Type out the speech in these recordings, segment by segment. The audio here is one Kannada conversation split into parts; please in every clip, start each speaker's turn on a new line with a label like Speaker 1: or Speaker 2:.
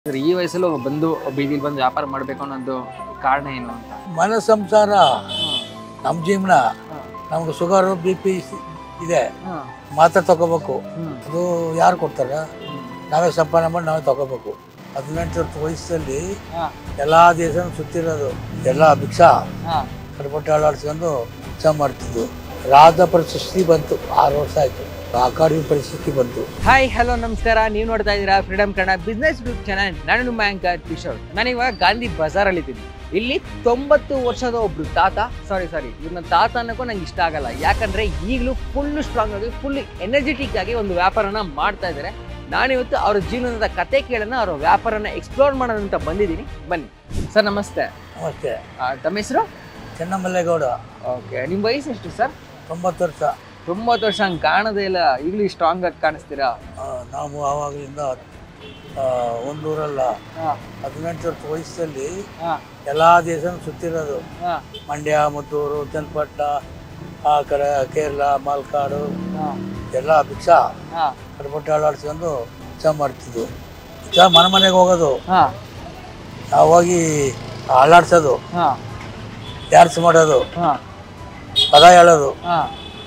Speaker 1: ಸರ್ ಈ ವಯಸ್ಸಲ್ಲೂ ಬಂದು ಬೀದಿಲಿ ಬಂದು ವ್ಯಾಪಾರ ಮಾಡಬೇಕು ಅನ್ನೋದು ಕಾರಣ ಏನು ಅಂತ
Speaker 2: ಮನ ಸಂಸಾರ ನಮ್ಮ ಜೀವನ ನಮ್ಗೆ ಶುಗರು ಬಿ ಪಿ ಇದೆ ಮಾತ್ರೆ ತಗೋಬೇಕು ಅದು ಯಾರು ಕೊಡ್ತಾರೆ ನಾವೇ ಸಂಪಾದನೆ ಮಾಡಿ ನಾವೇ ತಗೋಬೇಕು ಹದಿನೆಂಟು ವರ್ಷ ವಯಸ್ಸಲ್ಲಿ ಎಲ್ಲ ದೇಶನೂ ಸುತ್ತಿರೋದು ಎಲ್ಲ ಭಿಕ್ಷಾ ಕಡ್ಪಟ್ಟೆ ಅಳಾಡ್ಸ್ಕೊಂಡು ಭಿಕ್ಷಾ ಮಾಡ್ತಿದ್ವು ರಾಜ ಪ್ರಶಸ್ತಿ ಬಂತು ಆರು ವರ್ಷ ಆಯ್ತು ಅಕಾಡೆಮಿ ಪ್ರಶಸ್ತಿ ಬಂತು
Speaker 1: ಹಾಯ್ ಹಲೋ ನಮಸ್ಕಾರ ನೀವು ನೋಡ್ತಾ ಇದ್ದೀರಾ freedom Kannada business group channel ನಾನು ನಿಮ್ಮ ಆಂಕರ್ ಕಿಶೋರ್ ನಾನಿವಾಗ ಗಾಂಧಿ ಬಜಾರಲ್ಲಿ ಇದ್ದೀನಿ ಇಲ್ಲಿ ತೊಂಬತ್ತು ವರ್ಷದ ಒಬ್ರು ತಾತ ಸಾರಿ ಸಾರಿ ಇವ್ರನ್ನ ತಾತ ಅನ್ನೋಕ್ಕೂ ನಂಗೆ ಇಷ್ಟ ಆಗಲ್ಲ ಯಾಕಂದ್ರೆ ಈಗಲೂ ಫುಲ್ ಸ್ಟ್ರಾಂಗ್ ಆಗಿ ಫುಲ್ ಎನರ್ಜೆಟಿಕ್ ಆಗಿ ಒಂದು ವ್ಯಾಪಾರನ ಮಾಡ್ತಾ ಇದ್ದಾರೆ ನಾನಿವತ್ತು ಅವ್ರ ಜೀವನದ ಕತೆ ಕೇಳೋಣ ಅವ್ರ ವ್ಯಾಪಾರನ ಎಕ್ಸ್ಪ್ಲೋರ್ ಮಾಡೋಣ ಅಂತ ಬಂದಿದ್ದೀನಿ ಬನ್ನಿ ಸರ್ ನಮಸ್ತೆ
Speaker 2: ನಮಸ್ತೆ
Speaker 1: ಆ, ತಮ್ಮ ಹೆಸರು
Speaker 2: ಚೆನ್ನಮಲ್ಲೇಗೌಡ
Speaker 1: ಓಕೆ ನಿಮ್ಮ ವಯಸ್ಸು ಎಷ್ಟು ಸರ್
Speaker 2: ತೊಂಬತ್ತು ವರ್ಷ
Speaker 1: ತೊಂಬತ್ತು ವರ್ಷ ಹಂಗೆ ಕಾಣೋದೇ ಇಲ್ಲ ಈಗಲೂ ಸ್ಟ್ರಾಂಗ್ ಆಗಿ ಕಾಣಿಸ್ತೀರಾ
Speaker 2: ಆ, ನಾವು ಆವಾಗಲಿಂದ ಆ, ಒಂದೂರಲ್ಲ
Speaker 1: ಹಾಂ
Speaker 2: ಹದಿನೆಂಟು ವರ್ಷ ವಯಸ್ಸಲ್ಲಿ
Speaker 1: ಹಾಂ
Speaker 2: ಎಲ್ಲ ದೇಶನೂ ಸುತ್ತಿರೋದು
Speaker 1: ಹಾಂ
Speaker 2: ಮಂಡ್ಯ ಮದ್ದೂರು ಚನ್ನಪಟ್ಟಣ ಆ ಕಡೆ ಕೇರಳ ಮಾಲ್ಕಾಡು
Speaker 1: ಹಾಂ
Speaker 2: ಎಲ್ಲ ಭಿಕ್ಷಾ
Speaker 1: ಹಾಂ
Speaker 2: ಕಡ್ಪಟ್ಟೆ ಅಳಾಡ್ಸ್ಕೊಂಡು ಭಿಕ್ಷಾ ಮಾಡ್ತಿದ್ವು ಭಿಕ್ಷಾ ಮನೆ ಮನೆಗೆ ಹೋಗೋದು
Speaker 1: ಹಾಂ
Speaker 2: ನಾವು ಹೋಗಿ ಅಳ್ಳಾಡ್ಸೋದು
Speaker 1: ಹಾಂ
Speaker 2: ಡ್ಯಾನ್ಸ್ ಮಾಡೋದು
Speaker 1: ಹಾಂ
Speaker 2: ಪದ ಹೇಳೋದು
Speaker 1: ಹಾಂ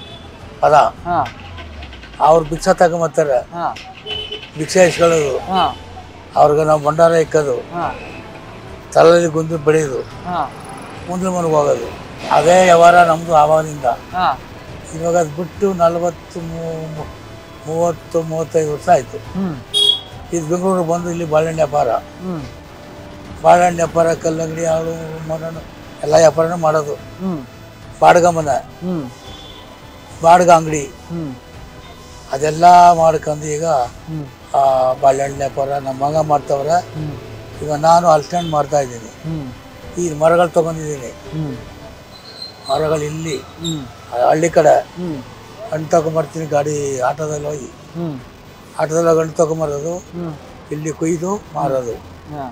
Speaker 2: ಪದ
Speaker 1: ಹಾಂ
Speaker 2: ಅವ್ರು ಭಿಕ್ಷಾ ತಗೊಂಬರ್ತಾರೆ
Speaker 1: ಹಾಂ
Speaker 2: ಭಿಕ್ಷೆ ಇಸ್ಕೊಳ್ಳೋದು
Speaker 1: ಹಾಂ
Speaker 2: ಅವ್ರಿಗೆ ನಾವು ಭಂಡಾರ ಇಕ್ಕೋದು
Speaker 1: ಹಾಂ
Speaker 2: ತಲೆಯಲ್ಲಿ ಗುಂದು ಬೆಳೆಯೋದು
Speaker 1: ಹಾಂ
Speaker 2: ಮುಂದೆ ಮನೆಗೆ ಹೋಗೋದು ಅದೇ ವ್ಯವಹಾರ ನಮ್ಮದು ಆವಾಗಿಂದ
Speaker 1: ಹಾಂ
Speaker 2: ಇವಾಗ ಅದು ಬಿಟ್ಟು ನಲವತ್ತು ಮೂ- ಮೂ- ಮೂವತ್ತು ಮೂವತ್ತೈದು ವರ್ಷ ಆಯಿತು
Speaker 1: ಹ್ಞೂ
Speaker 2: ಇದು ಬೆಂಗಳೂರಿಗೆ ಬಂದು ಇಲ್ಲಿ ಬಾಳೆಹಣ್ಣು ವ್ಯಾಪಾರ
Speaker 1: ಹ್ಞೂ
Speaker 2: ಬಾಳೆಹಣ್ಣು ವ್ಯಾಪಾರ ಕಲ್ಲಂಗಡಿ ಹಾಳು ಮರನು ಎಲ್ಲ ವ್ಯಾಪಾರನೂ ಮಾಡೋದು
Speaker 1: ಹ್ಞೂ
Speaker 2: ಬಾಡ್ಗ ಮನೆ
Speaker 1: ಹ್ಞೂ
Speaker 2: ಬಾಡ್ಗ ಅಂಗಡಿ
Speaker 1: ಹ್ಞೂ
Speaker 2: ಅದೆಲ್ಲ ಮಾಡ್ಕೊಂಡು ಈಗ
Speaker 1: ಹ್ಞೂ
Speaker 2: ಆ, ಬಾಳೆಹಣ್ಣು ವ್ಯಾಪಾರ ನಮ್ಮ ಮಗ ಮಾಡ್ತವ್ರೆ
Speaker 1: ಹ್ಞೂ
Speaker 2: ಈಗ ನಾನು ಅಲ್ಸ್ಟ್ಯಾಂಡ್ ಮಾಡ್ತಾ ಇದ್ದೀನಿ
Speaker 1: ಹ್ಞೂ
Speaker 2: ಈ ಮರಗಳು ತೊಗೊಂಡಿದ್ದೀನಿ
Speaker 1: ಹ್ಞೂ
Speaker 2: ಮರಗಳು ಇಲ್ಲಿ
Speaker 1: ಹ್ಞೂ
Speaker 2: ಆ ಹಳ್ಳಿ ಕಡೆ
Speaker 1: ಹ್ಞೂ
Speaker 2: ಹಣ್ಣು ತಗೊಂಬರ್ತೀನಿ ಗಾಡಿ ಆಟೋದಲ್ಲಿ ಹೋಗಿ
Speaker 1: ಹ್ಞೂ
Speaker 2: ಆಟೋದಲ್ಲಿ ಹೋಗಿ ಹಣ್ಣು ತಗೊಂಬರೋದು
Speaker 1: ಹ್ಞೂ
Speaker 2: ಇಲ್ಲಿ ಕೊಯ್ದು ಮಾರೋದು
Speaker 1: ಹಾಂ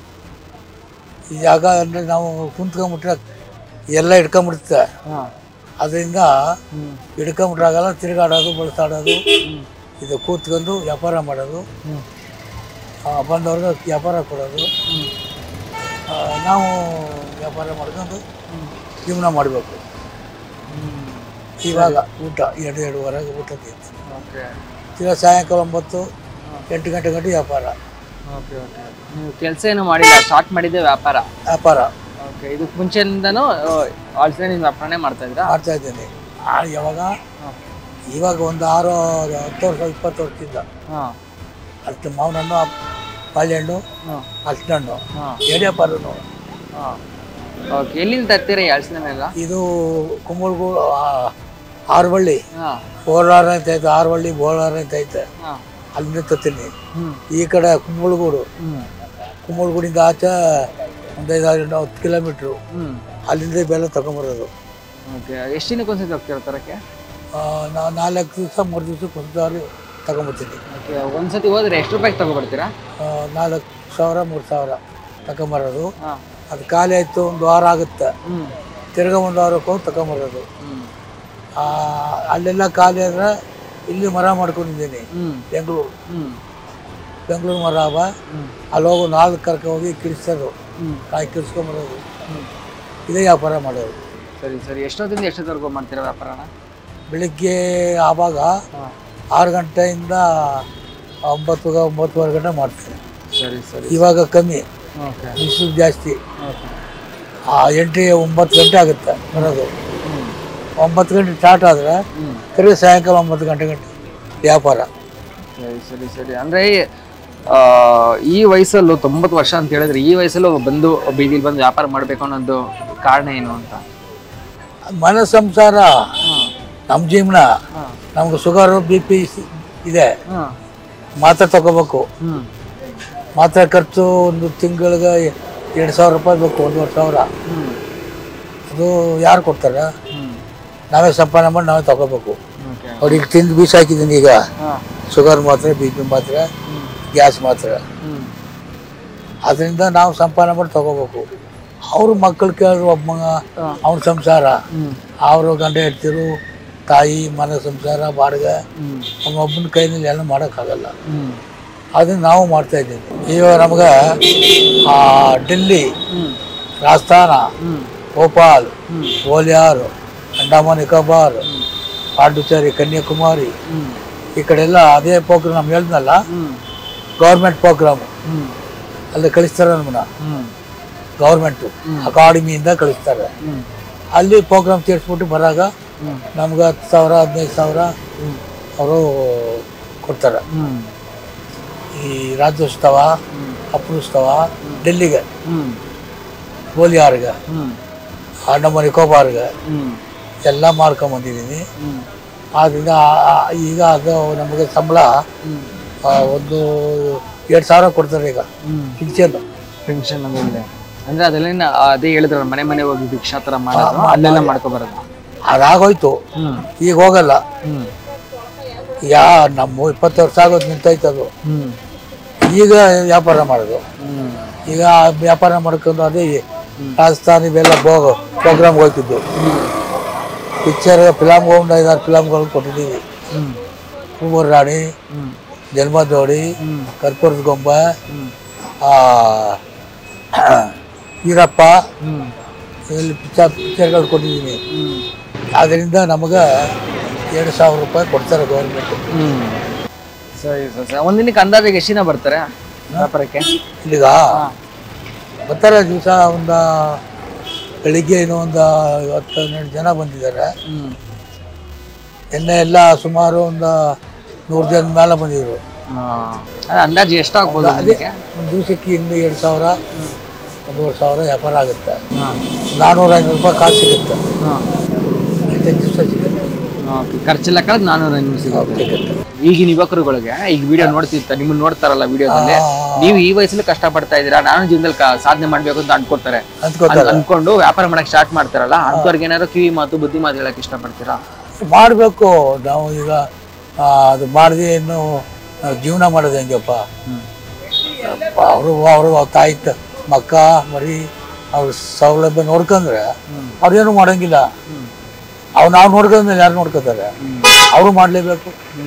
Speaker 2: ಈ ಜಾಗ ಅಂದರೆ ನಾವು ಕುಂತ್ಕೊಂಬಿಟ್ರೆ ಎಲ್ಲ ಹಿಡ್ಕೊಂಬಿಡುತ್ತೆ
Speaker 1: ಹಾಂ
Speaker 2: ಅದರಿಂದ
Speaker 1: ಹ್ಞೂ
Speaker 2: ಹಿಡ್ಕೊಂಬಿಟ್ರಾಗಲ್ಲ ತಿರುಗಾಡೋದು ಬಳಸಾಡೋದು
Speaker 1: ಹ್ಞೂ
Speaker 2: ಇದು ಕೂತ್ಕೊಂಡು ವ್ಯಾಪಾರ ಮಾಡೋದು
Speaker 1: ಹ್ಞೂ
Speaker 2: ಆ, ಬಂದವ್ರಿಗೆ ವ್ಯಾಪಾರ ಕೊಡೋದು
Speaker 1: ಹ್ಞೂ
Speaker 2: ಆ, ನಾವು ವ್ಯಾಪಾರ ಮಾಡ್ಕೊಂಡು ಜೀವನ ಮಾಡಬೇಕು ಇವಾಗ ಊಟ ಎರಡು ಎರಡುವರೆಗೆ ಊಟ ತಿಂತು
Speaker 1: ಓಕೆ
Speaker 2: ತಿರ್ಗಾ ಸಾಯಂಕಾಲ ಒಂಬತ್ತು ಎಂಟು ಗಂಟೆ ಗಂಟೆ ವ್ಯಾಪಾರ
Speaker 1: ಓಕೆ ಓಕೆ ನೀವು ಕೆಲಸ ಏನು ಮಾಡಿಲ್ಲ ಸ್ಟಾರ್ಟ್ ಮಾಡಿದ್ದೆ ವ್ಯಾಪಾರ
Speaker 2: ವ್ಯಾಪಾರ
Speaker 1: ಓಕೆ ಇದಕ್ಕೆ ಮುಂಚೆಯಿಂದನೂ ಆಲ್ಸೋ ನೀವು ವ್ಯಾಪಾರನೇ ಮಾಡ್ತಾ ಇದ್ದೀರಾ
Speaker 2: ಮಾಡ್ತಾ ಇದ್ದೀನಿ ಆ, ಯಾವಾಗ
Speaker 1: ಹಾಂ
Speaker 2: ಇವಾಗ ಒಂದು ಆರು ಹತ್ತು ವರ್ಷ ಇಪ್ಪತ್ತು ವರ್ಷದಿಂದ
Speaker 1: ಹಾಂ
Speaker 2: ಅಷ್ಟು ಮಾವಿನ ಹಣ್ಣು ಬಾಳೆಹಣ್ಣು
Speaker 1: ಹಾಂ
Speaker 2: ಹಲಸಿನ ಹಣ್ಣು
Speaker 1: ಹಾಂ
Speaker 2: ಏಡಿ ವ್ಯಾಪಾರನು
Speaker 1: ಹಾಂ ಓಕೆ ಎಲ್ಲಿಂದ ತರ್ತೀರಾ ಈ ಹಲಸಿನೆಲ್ಲ
Speaker 2: ಇದು ಕುಂಬಳಗು ಆರುಬಳ್ಳಿ
Speaker 1: ಹಾಂ
Speaker 2: ಬೋಳಾರ ಅಂತ ಐತೆ ಆರುಬಳ್ಳಿ ಬೋಳಾರ ಅಂತ ಐತೆ
Speaker 1: ಹಾಂ
Speaker 2: ಅಲ್ಲಿಂದ ತತ್ತೀನಿ
Speaker 1: ಹ್ಞೂ
Speaker 2: ಈ ಕಡೆ ಕುಂಬಳಗೂಡು
Speaker 1: ಹ್ಞೂ
Speaker 2: ಕುಂಬಳಗೂಡಿಂದ ಆಚೆ ಒಂದು ಐದಾರು ಹತ್ತು ಕಿಲೋಮೀಟ್ರು
Speaker 1: ಹ್ಞೂ
Speaker 2: ಅಲ್ಲಿಂದ ಬೆಲ್ಲ ತಗೊಂಬರೋದು
Speaker 1: ಓಕೆ ಎಷ್ಟು ದಿನಕ್ಕೆ ಒಂದ್ಸತಿ ಹೋಗ್ತೀರಾ ತರಕ್ಕೆ
Speaker 2: ನಾವು ನಾಲ್ಕು ದಿವಸ ಮೂರು ದಿವ್ಸಕ್ಕೆ ಒಂದು ಸಾರಿ ತಗೊಂಬರ್ತೀನಿ
Speaker 1: ಓಕೆ ಒಂದ್ಸತಿ ಹೋದ್ರೆ ಎಷ್ಟು ರೂಪಾಯಿಗೆ ತಗೊಬರ್ತೀರಾ
Speaker 2: ಆ, ನಾಲ್ಕು ಸಾವಿರ ಮೂರು ಸಾವಿರ ತಗೊಂಬರೋದು
Speaker 1: ಹಾಂ
Speaker 2: ಅದು ಖಾಲಿ ಆಯಿತು ಒಂದು ವಾರ ಆಗುತ್ತೆ
Speaker 1: ಹ್ಞೂ
Speaker 2: ತಿರ್ಗಾ ಒಂದು ವಾರಕ್ಕೆ ಹೋಗಿ ತಗೊಂಬರೋದು
Speaker 1: ಹ್ಞೂ
Speaker 2: ಆ, ಅಲ್ಲೆಲ್ಲ ಖಾಲಿ ಆದರೆ ಇಲ್ಲಿ ಮರ ಮಾಡ್ಕೊಂಡಿದ್ದೀನಿ
Speaker 1: ಹ್ಞೂ
Speaker 2: ಬೆಂಗಳೂರು
Speaker 1: ಹ್ಞೂ
Speaker 2: ಬೆಂಗಳೂರು ಮರ ಅವ
Speaker 1: ಹ್ಞೂ
Speaker 2: ಅಲ್ಲಿ ಹೋಗಿ ನಾಲ್ಕು ಕರ್ಕ ಹೋಗಿ ಕಿಡಿಸೋದು
Speaker 1: ಹ್ಞೂ
Speaker 2: ಕಾಯಿ ಕಿಡಿಸ್ಕೊಂಬರೋದು
Speaker 1: ಹ್ಞೂ
Speaker 2: ಇದೇ ವ್ಯಾಪಾರ ಮಾಡೋದು
Speaker 1: ಸರಿ ಸರಿ ಎಷ್ಟೊತ್ತಿಂದ ಎಷ್ಟೊತ್ತವರೆಗೂ ಮಾಡ್ತೀರಾ ವ್ಯಾಪಾರನ
Speaker 2: ಬೆಳಿಗ್ಗೆ ಆವಾಗ
Speaker 1: ಹಾಂ
Speaker 2: ಆರು ಗಂಟೆಯಿಂದ ಒಂಬತ್ತು ಒಂಬತ್ತುವರೆ ಗಂಟೆ ಮಾಡ್ತೀನಿ
Speaker 1: ಸರಿ ಸರಿ
Speaker 2: ಇವಾಗ ಕಮ್ಮಿ
Speaker 1: ಓಕೆ
Speaker 2: ಬಿಸಿಲು ಜಾಸ್ತಿ
Speaker 1: ಓಕೆ
Speaker 2: ಆ ಎಂಟು ಒಂಬತ್ತು ಗಂಟೆ ಆಗುತ್ತೆ ಬರೋದು
Speaker 1: ಹ್ಞೂ
Speaker 2: ಒಂಬತ್ತು ಗಂಟೆ ಸ್ಟಾರ್ಟ್ ಆದರೆ
Speaker 1: ಹ್ಞೂ
Speaker 2: ತಿರುಗಿ ಸಾಯಂಕಾಲ ಒಂಬತ್ತು ಗಂಟೆ ಗಂಟೆ ವ್ಯಾಪಾರ
Speaker 1: ಸರಿ ಸರಿ ಸರಿ ಅಂದರೆ ಈ ವಯಸ್ಸಲ್ಲೂ ತೊಂಬತ್ತು ವರ್ಷ ಅಂತ ಹೇಳಿದ್ರೆ ಈ ವಯಸ್ಸಲ್ಲೂ ಬಂದು ಬೀದಿಲಿ ಬಂದು ವ್ಯಾಪಾರ ಮಾಡಬೇಕು ಅನ್ನೋದು ಕಾರಣ ಏನು ಅಂತ
Speaker 2: ಮನ ಸಂಸಾರ
Speaker 1: ಹಾಂ
Speaker 2: ನಮ್ಮ ಜೀವನ
Speaker 1: ಹಾಂ
Speaker 2: ನಮ್ಗೆ ಶುಗರು ಬಿ ಪಿ ಇದೆ
Speaker 1: ಹಾಂ
Speaker 2: ಮಾತ್ರೆ ತಗೋಬೇಕು
Speaker 1: ಹ್ಞೂ
Speaker 2: ಮಾತ್ರೆ ಖರ್ಚು ಒಂದು ತಿಂಗಳಿಗೆ ಎರಡು ಸಾವಿರ ರೂಪಾಯಿ ಬೇಕು ಒಂದೂವರೆ ಸಾವಿರ
Speaker 1: ಹ್ಞೂ
Speaker 2: ಅದು ಯಾರು ಕೊಡ್ತಾರೆ
Speaker 1: ಹ್ಞೂ
Speaker 2: ನಾವೇ ಸಂಪಾದನೆ ಮಾಡಿ ನಾವೇ ತಗೋಬೇಕು
Speaker 1: ಓಕೆ
Speaker 2: ನೋಡಿ ಈಗ ತಿಂದು ಬೀಸ್ ಹಾಕಿದ್ದೀನಿ ಈಗ
Speaker 1: ಹಾಂ
Speaker 2: ಶುಗರ್ ಮಾತ್ರೆ ಬಿ ಪಿ ಮಾತ್ರೆ
Speaker 1: ಹ್ಞೂ
Speaker 2: ಗ್ಯಾಸ್ ಮಾತ್ರೆ
Speaker 1: ಹ್ಞೂ
Speaker 2: ಅದರಿಂದ ನಾವು ಸಂಪಾದನೆ ಮಾಡಿ ತಗೋಬೇಕು ಅವ್ರ ಮಕ್ಕಳು ಕೇಳಿದ್ರು ಒಬ್ಬ ಮಗ
Speaker 1: ಹಾಂ
Speaker 2: ಅವ್ನ ಸಂಸಾರ
Speaker 1: ಹ್ಞೂ
Speaker 2: ಅವರು ಗಂಡ ಹೆಂಡ್ತಿರು ತಾಯಿ ಮನೆ ಸಂಸಾರ ಬಾಡಿಗೆ
Speaker 1: ಹ್ಞೂ
Speaker 2: ಅವನೊಬ್ಬನ ಕೈನಲ್ಲಿ ಎಲ್ಲ ಮಾಡೋಕ್ಕಾಗಲ್ಲ
Speaker 1: ಹ್ಞೂ
Speaker 2: ಅದನ್ನ ನಾವು ಮಾಡ್ತಾ ಇದ್ದೀವಿ ಇವಾಗ ನಮ್ಗೆ ಆ, ಡೆಲ್ಲಿ
Speaker 1: ಹ್ಮ್
Speaker 2: ರಾಜಸ್ಥಾನ
Speaker 1: ಹ್ಮ್
Speaker 2: ಭೋಪಾಲ್
Speaker 1: ಹ್ಮ್
Speaker 2: ಗೋಲಿಯಾರ್ ಅಂಡಮಾನ್ ನಿಕೋಬಾರ್ ಪಾಂಡುಚೇರಿ ಕನ್ಯಾಕುಮಾರಿ
Speaker 1: ಹ್ಮ್
Speaker 2: ಈ ಕಡೆ ಎಲ್ಲ ಅದೇ ಪ್ರೋಗ್ರಾಮ್ ಹೇಳಿದ್ನಲ್ಲ
Speaker 1: ಹ್ಮ್
Speaker 2: ಗೌರ್ಮೆಂಟ್ ಪ್ರೋಗ್ರಾಮ್
Speaker 1: ಹ್ಮ್
Speaker 2: ಅಲ್ಲಿ ಕಳಿಸ್ತಾರೆ ನಮ್ಮನ್ನ
Speaker 1: ಹ್ಮ್
Speaker 2: ಗೌರ್ಮೆಂಟು ಅಕಾಡೆಮಿಯಿಂದ ಕಳಿಸ್ತಾರೆ
Speaker 1: ಹ್ಮ್
Speaker 2: ಅಲ್ಲಿ ಪ್ರೋಗ್ರಾಮ್ ಸೇರಿಸ್ಬಿಟ್ಟು ಬರಾಗ
Speaker 1: ಹ್ಮ್
Speaker 2: ನಮ್ಗೆ ಹತ್ತು ಸಾವಿರ ಹದಿನೈದು ಸಾವಿರ
Speaker 1: ಹ್ಮ್
Speaker 2: ಅವರು ಕೊಡ್ತಾರೆ
Speaker 1: ಹ್ಮ್
Speaker 2: ಈ ರಾಜ್ಯೋತ್ಸವ
Speaker 1: ಹ್ಮ್
Speaker 2: ಅಪರೋತ್ಸವ ಡೆಲ್ಲಿಗೆ
Speaker 1: ಹ್ಮ್
Speaker 2: ಗೋಲಿಯಾರ್ಗೆ
Speaker 1: ಹ್ಮ್
Speaker 2: ಅಂಡಮಾನ್ ನಿಕೋಬಾರ್ಗೆ
Speaker 1: ಹ್ಮ್
Speaker 2: ಎಲ್ಲ ಮಾಡ್ಕೊಂಬಂದಿದ್ದೀನಿ
Speaker 1: ಹ್ಮ್
Speaker 2: ಆದ್ದರಿಂದ ಆ- ಆ- ಈಗ ಅದು ನಮಗೆ ಸಂಬಳ
Speaker 1: ಹ್ಮ್
Speaker 2: ಆ, ಒಂದು ಎರಡು ಸಾವಿರ ಕೊಡ್ತಾರೆ ಈಗ
Speaker 1: ಹ್ಮ್
Speaker 2: ಪಿಂಚನ್
Speaker 1: ಪೆನ್ಷನ್ ಅಂದ್ರೆ ಅಂದ್ರೆ ಅದೆಲ್ಲ ಅದೇ ಹೇಳಿದ್ರಲ್ಲ ಮನೆ ಮನೆ ಹೋಗಿ ಭಿಕ್ಷಾ ತರ ಮಾಡೋದು ಅಲ್ಲೆಲ್ಲ ಮಾಡ್ಕೊ ಬರೋದು
Speaker 2: ಅದಾಗೋಯ್ತು
Speaker 1: ಹ್ಮ್
Speaker 2: ಈಗ ಹೋಗಲ್ಲ
Speaker 1: ಹ್ಮ್
Speaker 2: ಯಾ ನಮ್ಮ ಇಪ್ಪತ್ತು ವರ್ಷ ಆಗೋದು ನಿಂತೈತೆ ಅದು
Speaker 1: ಹ್ಮ್
Speaker 2: ಈಗ ವ್ಯಾಪಾರ ಮಾಡೋದು
Speaker 1: ಹ್ಮ್
Speaker 2: ಈಗ ವ್ಯಾಪಾರ ಮಾಡ್ಕೊಂಡು ಅದೇ ರಾಜಸ್ಥಾನ ಇವೆಲ್ಲ ಹೋಗೋ ಪ್ರೋಗ್ರಾಮ್ಗೆ ಹೋಗ್ತಿದ್ದು ಪಿಕ್ಚರ್ ಫಿಲಮ್ ಒಂದು ಐದಾರು ಫಿಲಮ್ಗಳು ಕೊಟ್ಟಿದ್ದೀವಿ
Speaker 1: ಹ್ಮ್
Speaker 2: ಹೂವರ್ ರಾಣಿ
Speaker 1: ಹ್ಮ್
Speaker 2: ಜನ್ಮದೋಡಿ
Speaker 1: ಹ್ಮ್
Speaker 2: ಕರ್ಪೂರದ ಗೊಂಬ
Speaker 1: ಹ್ಮ್
Speaker 2: ಆ, ಈರಪ್ಪ
Speaker 1: ಹ್ಮ್
Speaker 2: ಇಲ್ಲಿ ಪಿಕ್ಚರ್ ಪಿಕ್ಚರ್ಗಳು ಕೊಟ್ಟಿದ್ದೀನಿ
Speaker 1: ಹ್ಮ್
Speaker 2: ಅದರಿಂದ ನಮಗೆ ಎರಡು ಸಾವಿರ ರೂಪಾಯಿ ಕೊಡ್ತಾರೆ ಗೌರ್ಮೆಂಟ್
Speaker 1: ಹ್ಮ್ ಸರಿ ಸರಿ ಸರಿ ಒಂದಿನಕ್ಕೆ ಅಂದಾಜಿಗೆ ಎಷ್ಟು ದಿನ ಬರ್ತಾರೆ ವ್ಯಾಪಾರಕ್ಕೆ
Speaker 2: ಇಲ್ಲಿಗ ಬರ್ತಾರೆ ದಿವಸ ಒಂದು ಬೆಳಿಗ್ಗೆ ಇನ್ನೂ ಒಂದು ಹತ್ತು ಹನ್ನೆರಡು ಜನ ಬಂದಿದ್ದಾರೆ
Speaker 1: ಹ್ಮ್
Speaker 2: ಎಣ್ಣೆ ಎಲ್ಲ ಸುಮಾರು ಒಂದು ನೂರು ಜನ ಮೇಲೆ ಬಂದಿದ್ರು
Speaker 1: ಅದೇ ಅಂದಾಜು ಎಷ್ಟಾಗ್ಬೋದು ಅದಕ್ಕೆ
Speaker 2: ಒಂದು ದಿವಸಕ್ಕೆ ಇನ್ನು ಎರಡು ಸಾವಿರ ಒಂದೂವರೆ ಸಾವಿರ ವ್ಯಾಪಾರ ಆಗುತ್ತೆ
Speaker 1: ಹಾಂ
Speaker 2: ನಾನ್ನೂರ ಐನೂರು ರೂಪಾಯಿ ಕಾಸು ಸಿಗುತ್ತೆ
Speaker 1: ಹಾಂ
Speaker 2: ಹದಿನೈದು ದಿವಸ ಸಿಗುತ್ತೆ
Speaker 1: ಓಕೆ ಖರ್ಚೆಲ್ಲ ಕಳೆದು ನಾನ್ನೂರ ಐನೂರು ಸಿಗುತ್ತೆ
Speaker 2: ಸಿಗುತ್ತೆ
Speaker 1: ಈಗಿನ ಯುವಕರುಗಳಿಗೆ ಈಗ ವಿಡಿಯೋ ನೋಡ್ತಿರ್ತಾರೆ ನಿಮ್ಮನ್ನ ನೋಡ್ತಾರಲ್ಲ ವಿಡಿಯೋದಲ್ಲಿ ನೀವು ಈ ವಯಸ್ಸಲ್ಲಿ ಕಷ್ಟಪಡ್ತಾ ಇದ್ದೀರಾ ನಾನು ಜೀವನದಲ್ಲಿ ಕ- ಸಾಧನೆ ಮಾಡ್ಬೇಕು ಅಂತ ಅನ್ಕೊಡ್ತಾರೆ
Speaker 2: ಅಂದ್ಕೋತಾರೆ
Speaker 1: ಅನ್- ಅನ್ಕೊಂಡು ವ್ಯಾಪಾರ ಮಾಡಕ್ ಸ್ಟಾರ್ಟ್ ಮಾಡ್ತಾರಲ್ಲ ಅಂಥವ್ರಿಗೆ ಏನಾದ್ರು ಕಿವಿ ಮಾತು ಬುದ್ಧಿ ಮಾತು ಹೇಳಕ್ ಇಷ್ಟಪಡ್ತೀರಾ
Speaker 2: ಮಾಡಬೇಕು ನಾವು ಈಗ ಆ, ಅದು ಮಾಡಿದೆ ಇನ್ನು ನಾವು ಜೀವನ ಮಾಡೋದು ಹೆಂಗಪ್ಪ ಅವರು ಅವರು ತಾಯಿ ತ- ಮಕ್ಕ ಮರಿ ಅವ್ರ ಸೌಲಭ್ಯ ನೋಡ್ಕೊಂಡ್ರೆ ಅವ್ರೇನು ಮಾಡಂಗಿಲ್ಲ ಅವ್ ನಾವು ನೋಡ್ಕೊಂಡ್ಮೇಲೆ ಯಾರು ನೋಡ್ಕೋತಾರೆ ಅವರು ಮಾಡಲೇಬೇಕು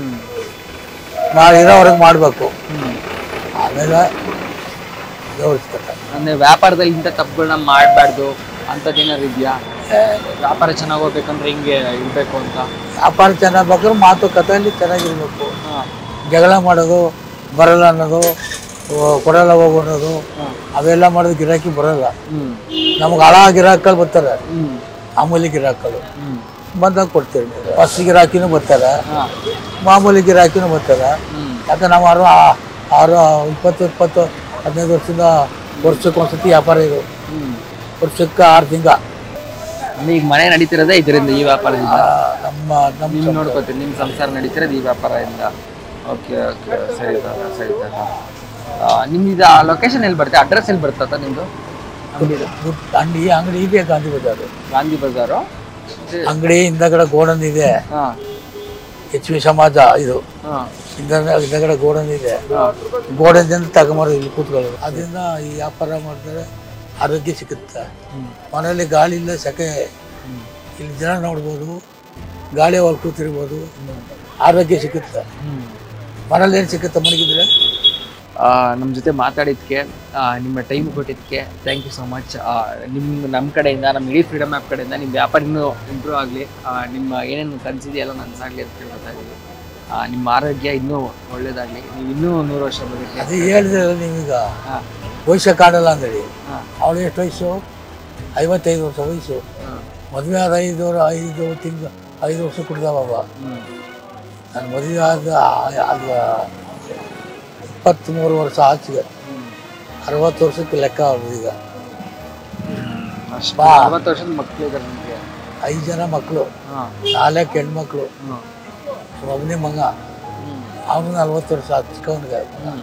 Speaker 2: ನಾವು ಇರೋವರೆಗೆ ಮಾಡಬೇಕು ಆಮೇಲೆ ಗೌರವಿಸ್ಕೊತಾರೆ
Speaker 1: ಅಂದ್ರೆ ವ್ಯಾಪಾರದಲ್ಲಿ ಇಂಥ ತಪ್ಪುಗಳನ್ನ ಮಾಡಬಾರ್ದು ಅಂಥದ್ದು ಏನಾದ್ರು ಇದೆಯಾ ವ್ಯಾಪಾರ ಚೆನ್ನಾಗಿ ಹೋಗ್ಬೇಕಂದ್ರೆ ಹಿಂಗೆ ಇರ್ಬೇಕು ಅಂತ
Speaker 2: ವ್ಯಾಪಾರ ಚೆನ್ನಾಗಿ ಬೇಕಾದ್ರೆ ಮಾತುಕತೆಯಲ್ಲಿ ಚೆನ್ನಾಗಿರ್ಬೇಕು
Speaker 1: ಹಾಂ
Speaker 2: ಜಗಳ ಮಾಡೋದು ಬರಲ್ಲ ಅನ್ನೋದು ಓ, ಕೊಡಲ್ಲ ಹೋಗು ಅನ್ನೋದು ಅವೆಲ್ಲ ಮಾಡಿದ್ರೆ ಗಿರಾಕಿ ಬರಲ್ಲ
Speaker 1: ಹ್ಮ್
Speaker 2: ನಮ್ಗೆ ಹಳ ಗಿರಾಕಲ್ಲಿ ಬರ್ತಾರೆ
Speaker 1: ಹ್ಮ್
Speaker 2: ಮಾಮೂಲಿ ಗಿರಾಕಗಳು
Speaker 1: ಹ್ಮ್
Speaker 2: ಬಂದಾಗ ಕೊಡ್ತೀವಿ ಫಸ್ಟ್ ಗಿರಾಕಿನೂ ಬರ್ತಾರೆ
Speaker 1: ಹಾಂ
Speaker 2: ಮಾಮೂಲಿ ಗಿರಾಕಿನೂ ಬರ್ತಾರೆ
Speaker 1: ಹ್ಮ್
Speaker 2: ಯಾಕೆ ನಾವು ಆರು ಆರು ಇಪ್ಪತ್ತು ಇಪ್ಪತ್ತು ಹದಿನೈದು ವರ್ಷದಿಂದ ವರ್ಷಕ್ಕೆ ಒಂದ್ಸತಿ ವ್ಯಾಪಾರ ಇದು
Speaker 1: ಹ್ಮ್
Speaker 2: ವರ್ಷಕ್ಕೆ ಆರು ತಿಂಗ
Speaker 1: ಅಂದ್ರೆ ಈಗ ಮನೆ ನಡೀತಿರೋದೇ ಇದರಿಂದ ಈ ವ್ಯಾಪಾರದಿಂದ
Speaker 2: ನಮ್ಮ ನಮ್ಮ
Speaker 1: ನೀವು ನೋಡ್ಕೋತೀರಿ ನಿಮ್ಮ ಸಂಸಾರ ನಡೀತಿರೋದು ಈ ವ್ಯಾಪಾರದಿಂದ ಓಕೆ ಓಕೆ ಸರಿ ಸರ್ ಸರಿ ಸರ್ ನಿಮ್ದು ಲೊಕೇಶನ್ ಎಲ್ಲಿ ಬರುತ್ತೆ ಅಡ್ರೆಸ್ ಎಲ್ಲಿ ಬರ್ತದ ನಿಮ್ಮದು ಅಂಗಡಿದು
Speaker 2: ದುಡ್ಡು ಅಂಗಡಿ ಅಂಗಡಿ ಇದೆ ಗಾಂಧಿ ಬಜಾರು
Speaker 1: ಗಾಂಧಿ ಬಜಾರು
Speaker 2: ಅಂಗಡಿ ಹಿಂದಗಡೆ ಗೋಡನ್ ಇದೆ
Speaker 1: ಹಾಂ
Speaker 2: ಎಚ್ ವಿ ಸಮಾಜ ಇದು
Speaker 1: ಹಾಂ
Speaker 2: ಹಿಂದ ಹಿಂದಗಡೆ ಗೋಡನ್ ಇದೆ
Speaker 1: ಹಾಂ
Speaker 2: ಗೋಡನ್ದಿಂದ ತಗೊಂಬರೋದು ಇಲ್ಲಿ ಕೂತ್ಕೊಳ್ಳೋದು ಅದರಿಂದ ಈ ವ್ಯಾಪಾರ ಮಾಡಿದ್ರೆ ಆರೋಗ್ಯ ಸಿಗುತ್ತೆ
Speaker 1: ಹ್ಮ್.
Speaker 2: ಮನೆಯಲ್ಲಿ ಗಾಳಿ ಇಲ್ಲ ಸೆಕೆ ಇಲ್ಲಿ ಜನ ನೋಡ್ಬೋದು ಗಾಳಿ ಒಳಗೆ ಕೂತಿರ್ಬೋದು ಆರೋಗ್ಯ ಸಿಗುತ್ತೆ
Speaker 1: ಹ್ಞೂ
Speaker 2: ಮನೇಲಿ ಏನು ಸಿಗುತ್ತೆ ಮಲಗಿದ್ರೆ
Speaker 1: ನಮ್ಮ ಜೊತೆ ಮಾತಾಡಿದ್ದಕ್ಕೆ ನಿಮ್ಮ ಟೈಮ್ ಕೊಟ್ಟಿದ್ದಕ್ಕೆ ಥ್ಯಾಂಕ್ ಯು ಸೊ ಮಚ್ ನಿಮ್ಮ ನಮ್ಮ ಕಡೆಯಿಂದ ನಮ್ಮ ಇಡೀ ಫ್ರೀಡಮ್ ಆ್ಯಪ್ ಕಡೆಯಿಂದ ನಿಮ್ಮ ವ್ಯಾಪಾರ ಇನ್ನೂ ಇಂಪ್ರೂವ್ ಆಗಲಿ ನಿಮ್ಮ ಏನೇನು ಕನಸಿದೆಯಲ್ಲ ನನಸಾಗಲಿ ಅಂತ ಹೇಳ್ತಾ ಇದ್ದೀವಿ ಆ, ನಿಮ್ಮ ಆರೋಗ್ಯ ಇನ್ನೂ ಒಳ್ಳೇದಾಗಲಿ ನೀವು ಇನ್ನೂ ನೂರು ವರ್ಷ ಬದುಕಿ
Speaker 2: ಅದೇ ಹೇಳಿದ್ರಲ್ಲ ನೀವೀಗ
Speaker 1: ಹಾಂ
Speaker 2: ವಯಸ್ಸೇ ಕಾಣಲ್ಲ ಅಂದೇಳಿ
Speaker 1: ಹಾಂ
Speaker 2: ಅವಳು ಎಷ್ಟು ವಯಸ್ಸು ಐವತ್ತೈದು ವರ್ಷ ವಯಸ್ಸು
Speaker 1: ಹಾಂ
Speaker 2: ಮದುವೆ ಆದ ಐದು ಐದು ತಿಂಗಳು ಐದು ವರ್ಷ ಕುಡ್ದಾವ
Speaker 1: ಹ್ಞೂ
Speaker 2: ನಾನು ಮದುವೆ ಆದ ಅದು ಇಪ್ಪತ್ತ್ಮೂರು ವರ್ಷ ಆಚೆಗೆ ಅರವತ್ತು ವರ್ಷಕ್ಕೆ ಲೆಕ್ಕ ಅವ್ರದ್ದು ಈಗ
Speaker 1: ಅಷ್ಟು
Speaker 2: ಬಾ.
Speaker 1: ಅರವತ್ತು ವರ್ಷದ ಮಕ್ಕಳು ಇದ್ದಾರೆ ನಿಮಗೆ
Speaker 2: ಐದು ಜನ ಮಕ್ಕಳು
Speaker 1: ಹಾಂ
Speaker 2: ನಾಲ್ಕು ಹೆಣ್ಮಕ್ಳು
Speaker 1: ಹ್ಞೂ
Speaker 2: ಒಬ್ಬನೇ ಮಗ
Speaker 1: ಹ್ಞೂ
Speaker 2: ಅವನು ನಲ್ವತ್ತು ವರ್ಷ ಚಿಕ್ಕವನಿಗೆ
Speaker 1: ಹ್ಞೂ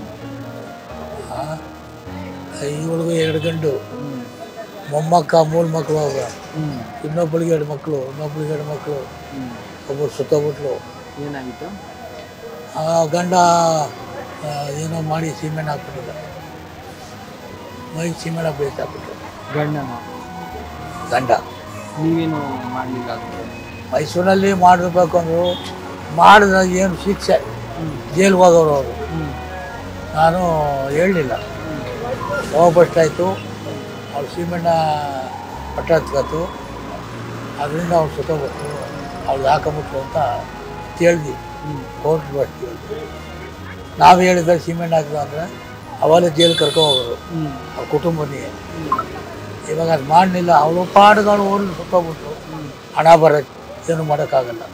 Speaker 2: ಇವಳಿಗೂ ಎರಡು ಗಂಡು
Speaker 1: ಹ್ಞೂ
Speaker 2: ಮೊಮ್ಮಕ್ಕ ಮೂರು ಮಕ್ಕಳು ಅವ
Speaker 1: ಹ್ಞೂ
Speaker 2: ಇನ್ನೊಬ್ಬಳಿಗೆ ಎರಡು ಮಕ್ಕಳು ಇನ್ನೊಬ್ಳಿಗೆ ಎರಡು ಮಕ್ಕಳು
Speaker 1: ಹ್ಞೂ
Speaker 2: ಒಬ್ಬರು ಸುತ್ತಬಿಟ್ಲು
Speaker 1: ಏನಾಗಿತ್ತು
Speaker 2: ಆ ಗಂಡ ಆ, ಏನೋ ಮಾಡಿ ಸೀಮೆಣ್ಣೆ ಹಾಕ್ಬಿಟ್ಟಿಲ್ಲ ಮೈ ಸೀಮೆಣ್ಣೆ ಬೇಯ್ತು ಹಾಕ್ಬಿಟ್ಟು
Speaker 1: ಗಂಡನ
Speaker 2: ಗಂಡ
Speaker 1: ನೀವೇನು ಮಾಡಲಿಲ್ಲ ಅದು
Speaker 2: ಮೈಸೂರಲ್ಲಿ ಮಾಡಿರ್ಬೇಕು ಅಂದ್ರು ಮಾಡಿದ್ರೆ ಏನು ಶಿಕ್ಷೆ
Speaker 1: ಹ್ಞೂ
Speaker 2: ಜೈಲ್ಗೆ ಹೋಗೋರು ಅವರು
Speaker 1: ಹ್ಞೂ
Speaker 2: ನಾನು ಹೇಳಲಿಲ್ಲ ಹೋಗ್ಬಸ್ಟ್ ಆಯಿತು ಅವ್ಳು ಸೀಮೆಣ್ಣ ಪಟ್ಟ ಹತ್ಕತ್ತು ಅದರಿಂದ ಅವ್ಳು ಸುತ್ತೋಗ್ಬಿಟ್ಟು ಅವ್ಳು ಹಾಕೊಂಬಿಟ್ಲು ಅಂತ ಕೇಳ್ದಿ ಕೋರ್ಟ್ ಬಸ್ ಕೇಳ್ದು ನಾವು ಹೇಳಿದ್ರೆ ಸೀಮೆಣ್ಣ ಹಾಕಿದ ಅಂದರೆ ಅವಾಗಲೇ ಜೈಲು ಕರ್ಕೊ ಹೋಗೋರು ಅವ್ರ ಕುಟುಂಬನಿಗೆ ಇವಾಗ ಅದು ಮಾಡಲಿಲ್ಲ ಅವಳು ಪಾಡುಗಳು ಓಡಿ ಸುತ್ತೋಗ್ಬಿಟ್ರು ಹಣ ಬರೋಕ್ಕೆ ಏನು ಮಾಡೋಕ್ಕಾಗಲ್ಲ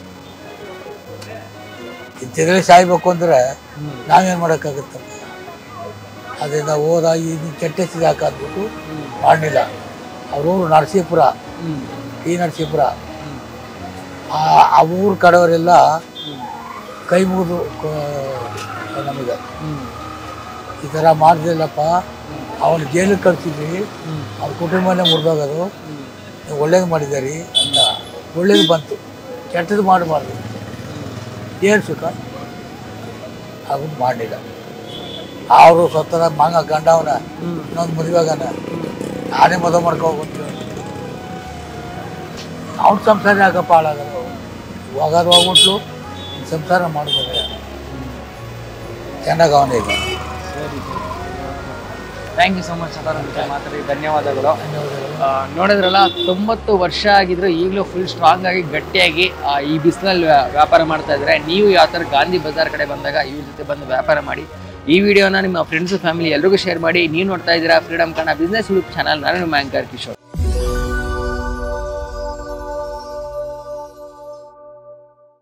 Speaker 2: ಇಂಥದ್ರಲ್ಲಿ ಸಾಯ್ಬೇಕು ಅಂದರೆ ನಾವೇನು ಮಾಡೋಕ್ಕಾಗುತ್ತಪ್ಪ ಅದರಿಂದ ಹೋದ ಇದು ಕೆಟ್ಟ ಹೆಸರು ಹಾಕಾದ್ಬಿಟ್ಟು ಮಾಡಲಿಲ್ಲ ಅವ್ರೂರು ನರಸೀಪುರ ಟಿ ನರಸೀಪುರ ಆ ಆ ಊರು ಕಡೆಯವರೆಲ್ಲ ಕೈ ಮುಗಿದು ನಮಗೆ ಈ ಥರ ಮಾಡ್ದಿಲ್ಲಪ್ಪ ಅವನು ಜೈಲಿಗೆ ಕಳ್ಸಿದ್ವಿ ಅವ್ರ ಕುಟುಂಬನೇ ಮುರಿದೋಗೋದು ನೀವು ಒಳ್ಳೇದು ಮಾಡಿದ್ದೀರಿ ಅಂತ ಒಳ್ಳೇದು ಬಂತು ಕೆಟ್ಟದ್ದು ಮಾಡಬಾರ್ದು ಏನು ಸುಖ ಅದನ್ನು ಮಾಡಲಿಲ್ಲ ಅವರು ಸತ್ತರ ಮಂಗ ಗಂಡ ಅವನ ಇನ್ನೊಂದು ಮದುವೆಗನ ನಾನೇ ಮದುವೆ ಮಾಡ್ಕೋಬೇಕು ಅವ್ನ ಸಂಸಾರ ಯಾಕಪ್ಪ ಹಾಳಾಗೋದು ಹೋಗೋದು ಹೋಗ್ಬಿಟ್ಲು ಇನ್ ಸಂಸಾರ ಮಾಡ್ಬೋದು ಚೆನ್ನಾಗಿ ಅವನೇ ಈಗ
Speaker 1: thank you so much sir ನಮ್ಮ ಜೊತೆ ಮಾತಾಡಿ ಧನ್ಯವಾದಗಳು
Speaker 2: ಧನ್ಯವಾದಗಳು
Speaker 1: ಆ, ನೋಡಿದ್ರಲ್ಲ ತೊಂಬತ್ತು ವರ್ಷ ಆಗಿದ್ರು ಈಗಲೂ ಫುಲ್ ಸ್ಟ್ರಾಂಗ್ ಆಗಿ ಗಟ್ಟಿಯಾಗಿ ಆ, ಈ ಬಿಸಿಲಲ್ಲಿ ವ್ಯಾಪಾರ ಮಾಡ್ತಾ ಇದ್ದಾರೆ ನೀವು ಯಾವ ಥರ ಗಾಂಧಿ ಬಜಾರ್ ಕಡೆ ಬಂದಾಗ ಇವ್ರ ಜೊತೆ ಬಂದು ವ್ಯಾಪಾರ ಮಾಡಿ ಈ ವಿಡಿಯೋನ ನಿಮ್ಮ ಫ್ರೆಂಡ್ಸ್ ಫ್ಯಾಮಿಲಿ ಎಲ್ರಿಗೂ ಶೇರ್ ಮಾಡಿ ನೀವು ನೋಡ್ತಾ ಇದ್ದೀರಾ freedom Kannada business YouTube channel ನಾನು ನಿಮ್ಮ ಆಂಕರ್ ಕಿಶೋರ್